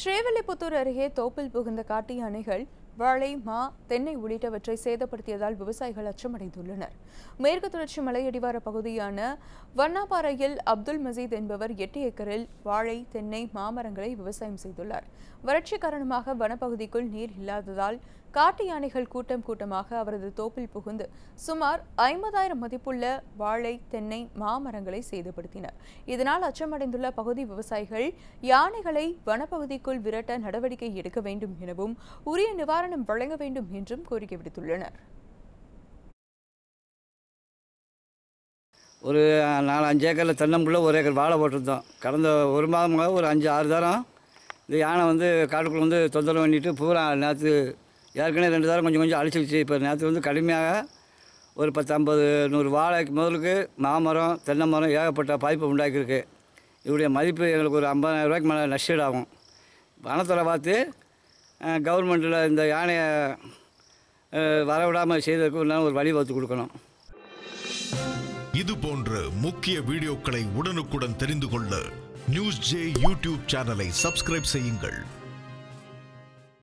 ஸ்ரீவில்லிபுத்தூர் அருகே தோப்பில் புகுந்த காட்டு யானைகள் வாழை மா தென்னை உள்ளிட்டவற்றை சேதப்படுத்தியதால் விவசாயிகள் அச்சமடைந்துள்ளனர் மேற்கு தொடர்ச்சி மலையடிவார பகுதியான வண்ணாபாறையில் அப்துல் மசீத் என்பவர் எட்டு ஏக்கரில் வாழை தென்னை மாமரங்களை விவசாயம் செய்துள்ளார் வறட்சி காரணமாக வனப்பகுதிக்குள் நீர் இல்லாததால் காட்டு யானைகள் கூட்டம் கூட்டமாக அவரது தோப்பில் புகுந்து சுமார் ஐம்பதாயிரம் மதிப்புள்ள வாழை தென்னை மாமரங்களை சேதப்படுத்தின இதனால் அச்சமடைந்துள்ள பகுதி விவசாயிகள் யானைகளை வனப்பகுதிக்குள் விரட்ட நடவடிக்கை எடுக்க வேண்டும் எனவும் உரிய நிவாரணம் வழங்க வேண்டும் என்றும் கோரிக்கை விடுத்துள்ளனர் ஒரு நாலு அஞ்சு ஏக்கரில் தென்னம்புள்ள ஒரு ஏக்கர் வாழை போட்டிருந்தோம் கடந்த ஒரு மாதமாக ஒரு அஞ்சு ஆறு தரம் இந்த யானை வந்து காட்டுக்குள்ளே வந்து தொந்தரவு பண்ணிட்டு பூரா நேற்று ஏற்கனவே ரெண்டு தரம் கொஞ்சம் கொஞ்சம் அழிச்சிருச்சு இப்போ நேற்று வந்து கடுமையாக ஒரு பத்து ஐம்பது நூறு வாழைக்கு முதலுக்கு மாமரம் தென்னை மரம் ஏகப்பட்ட பாதிப்பை உண்டாக்கியிருக்கு இவருடைய மதிப்பு எங்களுக்கு ஒரு ஐம்பதாயிரம் ரூபாய்க்கு மேலே நஷ்டீடு ஆகும் வனத்துறை பார்த்து கவர்மெண்ட்டில் இந்த யானையை அஹ், வரவிடாமல் செய்ததுக்கு ஒரு நாள் ஒரு வழி வகுத்து கொடுக்கணும் இது போன்ற முக்கிய வீடியோக்களை உடனுக்குடன் தெரிந்து கொள்ள நியூஸ் ஜே யூடியூப் சேனலை சப்ஸ்கிரைப் செய்யுங்கள்